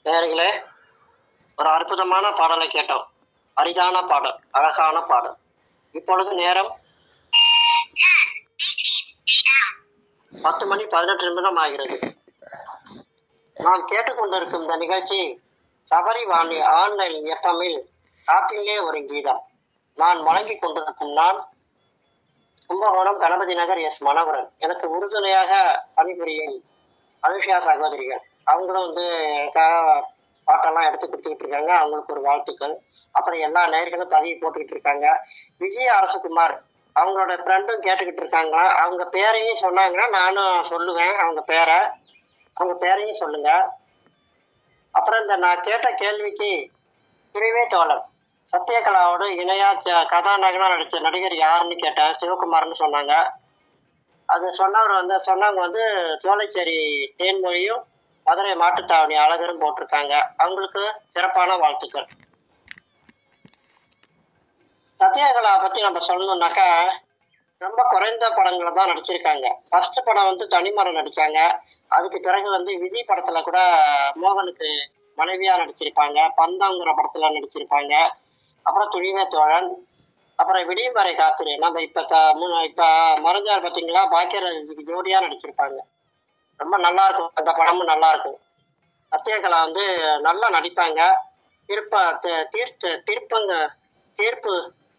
நேயர்களே ஒரு அற்புதமான பாடலை கேட்டோம் அரிதான பாடல் அழகான பாடல் இப்பொழுது நேரம் பத்து மணி பதினெட்டு நிமிடம் ஆகிறது நான் கேட்டுக்கொண்டிருக்கும் இந்த நிகழ்ச்சி சபரி வாணி ஆன்லைன் எஃப்எம்மில் காப்பிலே ஒரு கீதம் நான் வழங்கிக் கொண்டிருக்கும் நான் கும்பகோணம் கணபதி நகர் எஸ் மனோகரன் எனக்கு உறுதுணையாக பணிபுரியும் அனுஷா சகோதரிகள் அவங்களும் வந்து எனக்காக பாட்டெல்லாம் எடுத்து கொடுத்துக்கிட்டு இருக்காங்க அவங்களுக்கு ஒரு வாழ்த்துக்கள் அப்புறம் எல்லா நேர்களும் பதிவு போட்டுக்கிட்டு இருக்காங்க விஜய் அரசகுமார் அவங்களோட ஃப்ரெண்டும் கேட்டுக்கிட்டு இருக்காங்க அவங்க பேரையும் சொன்னாங்கன்னா நானும் சொல்லுவேன் அவங்க பேரை அவங்க பேரையும் சொல்லுங்க அப்புறம் இந்த நான் கேட்ட கேள்விக்கு பிரிவே தோழன் சத்யகலாவோட இணையா க- கதாநாயகனா நடிச்ச நடிகர் யாருன்னு கேட்டேன் சிவகுமார்னு சொன்னாங்க அது சொன்னவர் வந்து சொன்னவங்க வந்து சோலைச்சேரி தேன்மொழியும் மதுரை மாட்டுத்தாவணி அழகரும் போட்டிருக்காங்க அவங்களுக்கு சிறப்பான வாழ்த்துக்கள் சத்யகலா பத்தி நம்ம சொல்லணும்னாக்கா ரொம்ப குறைந்த படங்களை தான் நடிச்சிருக்காங்க ஃபர்ஸ்ட் படம் வந்து தனிமரம் நடிச்சாங்க அதுக்கு பிறகு வந்து விதி படத்துல கூட மோகனுக்கு மனைவியா நடிச்சிருப்பாங்க பந்தங்கிற படத்துல நடிச்சிருப்பாங்க அப்புறம் துணிவே தோழன் அப்புறம் விடியும் வரை காத்துரு நம்ம இப்ப க- மு- இப்ப மறைஞ்சார் பாத்தீங்களா பாக்கியராஜுக்கு ஜோடியா நடிச்சிருப்பாங்க ரொம்ப நல்லா இருக்கும் அந்த படமும் நல்லா இருக்கும் சத்யகலா வந்து நல்லா நடிப்பாங்க திருப்ப தி- தீர்த்து திருப்பங்க தீர்ப்பு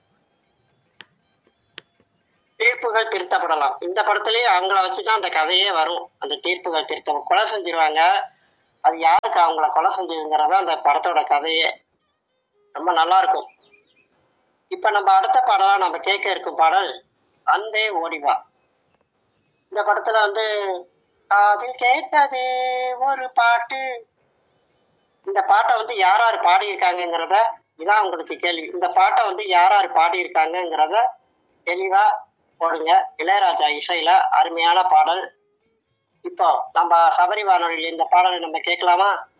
தீர்ப்புகள் திருத்தப்படலாம் இந்த படத்துலயே அவங்கள வச்சுதான் அந்த கதையே வரும் அந்த தீர்ப்புகள் திருத்தம் கொலை செஞ்சிருவாங்க அது யாருக்கு அவங்கள கொலை செஞ்சதுங்கிறதா அந்த படத்தோட கதையே ரொம்ப நல்லா இருக்கும் இப்ப நம்ம அடுத்த பாடலா நம்ம கேட்க இருக்கும் பாடல் அன்பே ஓடிவா இந்த படத்துல வந்து காதில் கேட்டது ஒரு பாட்டு இந்த பாட்டை வந்து யார் யார் பாடியிருக்காங்கங்கிறத இதான் உங்களுக்கு கேள்வி இந்த பாட்டை வந்து யார் யார் பாடியிருக்காங்கங்கிறத தெளிவா போடுங்க இளையராஜா இசையில அருமையான பாடல் இப்போ நம்ம சபரி வானொலியில் இந்த பாடலை நம்ம கேட்கலாமா